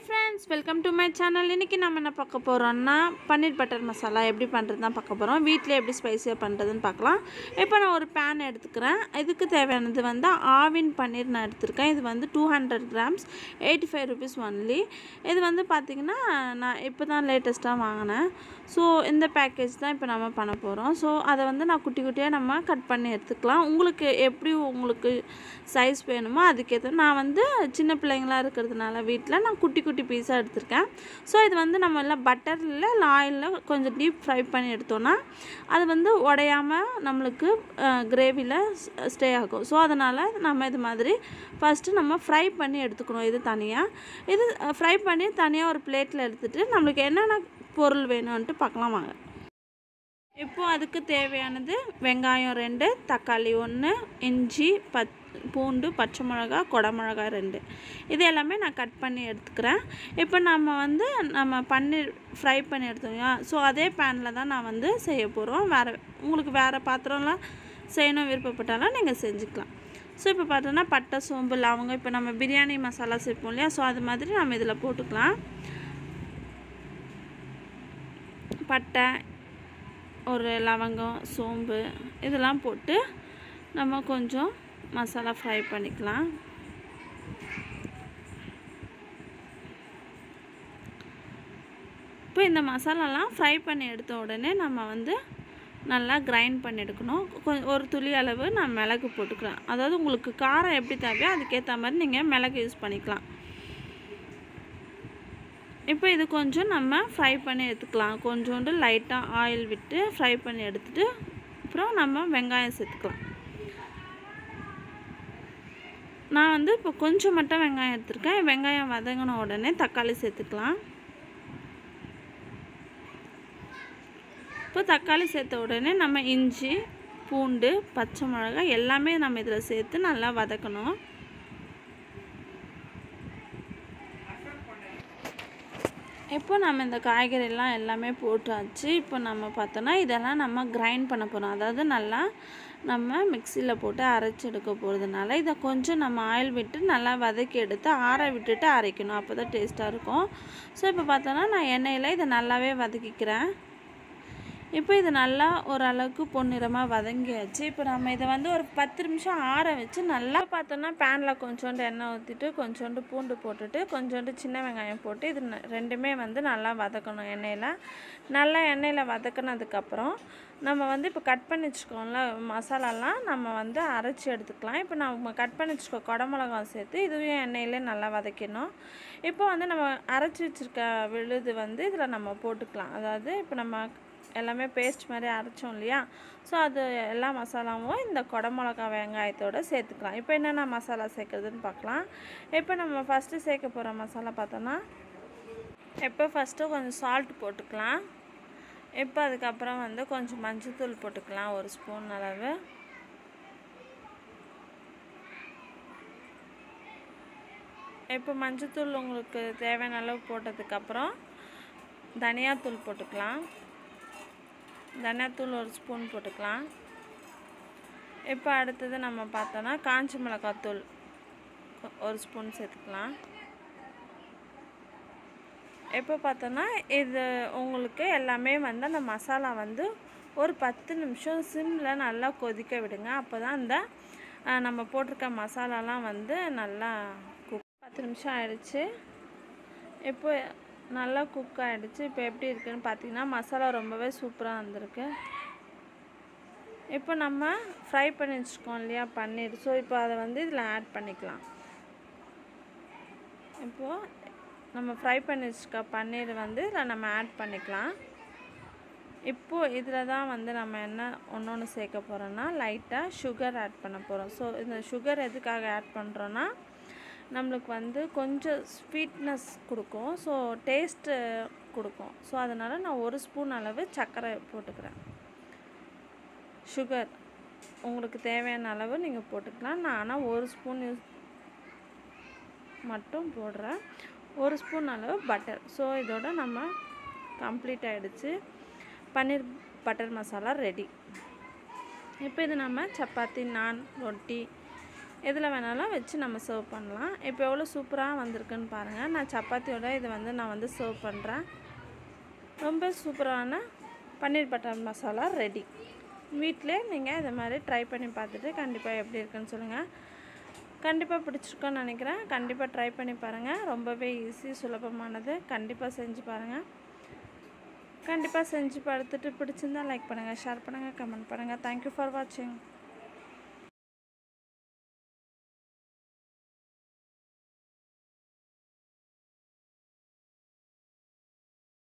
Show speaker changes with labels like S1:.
S1: friends welcome to my channel இன்றைக்கி நம்ம என்ன பார்க்க போகிறோம்னா பன்னீர் பட்டர் மசாலா எப்படி பண்ணுறது தான் பார்க்க போகிறோம் வீட்டில் எப்படி ஸ்பைஸியாக பண்ணுறதுன்னு பார்க்கலாம் இப்போ நான் ஒரு பேன் எடுத்துக்கிறேன் இதுக்கு தேவையானது வந்து ஆவின் பன்னீர் நான் எடுத்திருக்கேன் இது வந்து two hundred grams eighty five rupees only இது வந்து பார்த்திங்கன்னா நான் இப்போ தான் லேட்டஸ்ட்டாக வாங்கினேன் ஸோ இந்த பேக்கேஜ் தான் இப்போ நம்ம பண்ண போகிறோம் ஸோ அதை வந்து நான் குட்டி குட்டியாக நம்ம கட் பண்ணி எடுத்துக்கலாம் உங்களுக்கு எப்படி உங்களுக்கு சைஸ் வேணுமோ அதுக்கேற்ற நான் வந்து சின்ன பிள்ளைங்களா இருக்கிறதுனால வீட்டில் நான் குட்டி குட்டி பீஸாக எடுத்திருக்கேன் ஸோ இது வந்து நம்ம எல்லாம் பட்டரில் இல்லை ஆயிலில் கொஞ்சம் டீப் ஃப்ரை பண்ணி எடுத்தோன்னா அது வந்து உடையாமல் நம்மளுக்கு கிரேவியில் ஸ்டே ஆகும் ஸோ அதனால் நம்ம இது மாதிரி ஃபஸ்ட்டு நம்ம ஃப்ரை பண்ணி எடுத்துக்கணும் இது தனியாக இது ஃப்ரை பண்ணி தனியாக ஒரு பிளேட்டில் எடுத்துகிட்டு நம்மளுக்கு என்னென்ன பொருள் வேணும்ன்ட்டு பார்க்கலாம் வாங்க இப்போது அதுக்கு தேவையானது வெங்காயம் ரெண்டு தக்காளி ஒன்று இஞ்சி பத் பூண்டு பச்சை மிளகா குடமிளகா ரெண்டு இது எல்லாமே நான் கட் பண்ணி எடுத்துக்கிறேன் இப்போ நம்ம வந்து நம்ம பன்னீர் ஃப்ரை பண்ணி எடுத்தோம் ஸோ அதே பேனில் தான் நான் வந்து செய்ய போகிறோம் வேறு உங்களுக்கு வேறு பாத்திரம்லாம் செய்யணும் விருப்பப்பட்டாலும் நீங்கள் செஞ்சுக்கலாம் ஸோ இப்போ பார்த்தோன்னா பட்டை சோம்பு லவங்கம் இப்போ நம்ம பிரியாணி மசாலா சேர்ப்போம் இல்லையா ஸோ அது மாதிரி நம்ம இதில் போட்டுக்கலாம் பட்டை ஒரு லவங்கம் சோம்பு இதெல்லாம் போட்டு நம்ம கொஞ்சம் மசாலா ஃப்ரை பண்ணிக்கலாம் இப்போ இந்த மசாலாலாம் ஃப்ரை பண்ணி எடுத்த உடனே நம்ம வந்து நல்லா கிரைண்ட் பண்ணி எடுக்கணும் கொஞ்சம் ஒரு துளி அளவு நான் மிளகு போட்டுக்கிறேன் அதாவது உங்களுக்கு காரம் எப்படி தேவையோ அதுக்கேற்ற மாதிரி நீங்கள் மிளகு யூஸ் பண்ணிக்கலாம் இப்போ இது கொஞ்சம் நம்ம ஃப்ரை பண்ணி எடுத்துக்கலாம் கொஞ்சோண்டு லைட்டாக ஆயில் விட்டு ஃப்ரை பண்ணி எடுத்துகிட்டு அப்புறம் நம்ம வெங்காயம் சேர்த்துக்கலாம் நான் வந்து இப்போ கொஞ்சம் மட்டும் வெங்காயம் எடுத்திருக்கேன் வெங்காயம் வதங்கின உடனே தக்காளி சேர்த்துக்கலாம் இப்போ தக்காளி சேர்த்த உடனே நம்ம இஞ்சி பூண்டு பச்சை மிளகாய் எல்லாமே நம்ம இதில் சேர்த்து நல்லா வதக்கணும் இப்போ நம்ம இந்த காய்கறிலாம் எல்லாமே போட்டாச்சு இப்போ நம்ம பார்த்தோன்னா இதெல்லாம் நம்ம கிரைண்ட் பண்ண போகிறோம் அதாவது நல்லா நம்ம மிக்சியில் போட்டு அரைச்சி எடுக்க போகிறதுனால இதை கொஞ்சம் நம்ம ஆயில் விட்டு நல்லா வதக்கி எடுத்து ஆற விட்டுட்டு அரைக்கணும் அப்போ தான் டேஸ்ட்டாக இருக்கும் ஸோ இப்போ பார்த்தோன்னா நான் எண்ணெயில் இதை நல்லாவே வதக்கிக்கிறேன் இப்போ இது நல்லா ஓரளவுக்கு பொன்னிறமாக வதங்கியாச்சு இப்போ நம்ம இதை வந்து ஒரு பத்து நிமிஷம் ஆற வச்சு நல்லா பார்த்தோன்னா பேனில் கொஞ்சோண்டு எண்ணெய் ஊற்றிட்டு கொஞ்சோண்டு பூண்டு போட்டுட்டு கொஞ்சோண்டு சின்ன வெங்காயம் போட்டு இது ந- ரெண்டுமே வந்து நல்லா வதக்கணும் எண்ணெயில் நல்லா எண்ணெயில் வதக்கினதுக்கப்புறம் நம்ம வந்து இப்போ கட் பண்ணி வச்சுக்கோம்ல மசாலாலாம் நம்ம வந்து அரைச்சி எடுத்துக்கலாம் இப்போ நம்ம கட் பண்ணி வச்சுக்கோ குடமிளகாய் சேர்த்து இதுவும் எண்ணெயிலே நல்லா வதக்கணும் இப்போ வந்து நம்ம அரைச்சி வச்சுருக்க விழுது வந்து இதில் நம்ம போட்டுக்கலாம் அதாவது இப்போ நம்ம எல்லாமே பேஸ்ட் மாதிரி அரைச்சோம் இல்லையா ஸோ அது எல்லா மசாலாவும் இந்த குடமிளகா வெங்காயத்தோடு சேர்த்துக்கலாம் இப்போ என்னென்ன மசாலா சேர்க்குறதுன்னு பார்க்கலாம் இப்போ நம்ம ஃபஸ்ட்டு சேர்க்க போகிற மசாலா பார்த்தோன்னா இப்போ ஃபஸ்ட்டு கொஞ்சம் சால்ட் போட்டுக்கலாம் இப்போ அதுக்கப்புறம் வந்து கொஞ்சம் மஞ்சள்தூள் போட்டுக்கலாம் ஒரு ஸ்பூன் அளவு இப்போ மஞ்சள்தூள் உங்களுக்கு தேவையான அளவு போட்டதுக்கப்புறம் தனியாத்தூள் போட்டுக்கலாம் தனியாத்தூள் ஒரு ஸ்பூன் போட்டுக்கலாம் இப்போ அடுத்தது நம்ம பார்த்தோன்னா காஞ்சி மிளகாத்தூள் கொ- ஒரு ஸ்பூன் சேர்த்துக்கலாம் இப்போ பார்த்தோன்னா இது உங்களுக்கு எல்லாமே வந்து அந்த மசாலா வந்து ஒரு பத்து நிமிஷம் சிம்மில் நல்லா கொதிக்க விடுங்க அப்போ தான் அந்த அஹ், நம்ம போட்டிருக்க மசாலாலாம் வந்து நல்லா குக் பத்து நிமிஷம் ஆயிடுச்சு இப்போ நல்லா குக் ஆகிடுச்சு இப்போ எப்படி இருக்குன்னு பார்த்தீங்கன்னா மசாலா ரொம்பவே சூப்பராக வந்திருக்கு இப்போ நம்ம ஃப்ரை பண்ணி வச்சுருக்கோம் இல்லையா பன்னீர் ஸோ இப்போ அதை வந்து இதில் ஆட் பண்ணிக்கலாம் இப்போது நம்ம ஃப்ரை பண்ணி வச்சுருக்க பன்னீர் வந்து இதில் நம்ம ஆட் பண்ணிக்கலாம் இப்போது இதில் தான் வந்து நம்ம என்ன ஒன்று ஒன்று சேர்க்க போகிறோன்னா லைட்டாக சுகர் ஆட் பண்ண போகிறோம் ஸோ இந்த சுகர் எதுக்காக ஆட் பண்ணுறோன்னா நம்மளுக்கு வந்து கொஞ்சம் ஸ்வீட்னஸ் கொடுக்கும் ஸோ டேஸ்ட்டு கொடுக்கும் ஸோ அதனால் நான் ஒரு ஸ்பூன் அளவு சர்க்கரை போட்டுக்கிறேன் சுகர் உங்களுக்கு தேவையான அளவு நீங்கள் போட்டுக்கலாம் நான் ஆனால் ஒரு ஸ்பூன் யூஸ் மட்டும் போடுறேன் ஒரு ஸ்பூன் அளவு பட்டர் ஸோ இதோட நம்ம கம்ப்ளீட் ஆகிடுச்சு பன்னீர் பட்டர் மசாலா ரெடி இப்போ இது நம்ம சப்பாத்தி நான் ரொட்டி எதில் வேணாலும் வச்சு நம்ம சர்வ் பண்ணலாம் இப்போ எவ்வளோ சூப்பராக வந்திருக்குன்னு பாருங்கள் நான் சப்பாத்தியோட இது வந்து நான் வந்து சர்வ் பண்ணுறேன் ரொம்ப சூப்பரான பன்னீர் பட்டர் மசாலா ரெடி வீட்டிலே நீங்கள் இதை மாதிரி ட்ரை பண்ணி பார்த்துட்டு கண்டிப்பாக எப்படி இருக்குன்னு சொல்லுங்கள் கண்டிப்பாக பிடிச்சிருக்கோன்னு நினைக்கிறேன் கண்டிப்பாக ட்ரை பண்ணி பாருங்கள் ரொம்பவே ஈஸி சுலபமானது கண்டிப்பாக செஞ்சு பாருங்கள் கண்டிப்பாக செஞ்சு பார்த்துட்டு பிடிச்சிருந்தா லைக் பண்ணுங்கள் ஷேர் பண்ணுங்கள் கமெண்ட் பண்ணுங்கள் தேங்க்யூ ஃபார் வாட்சிங்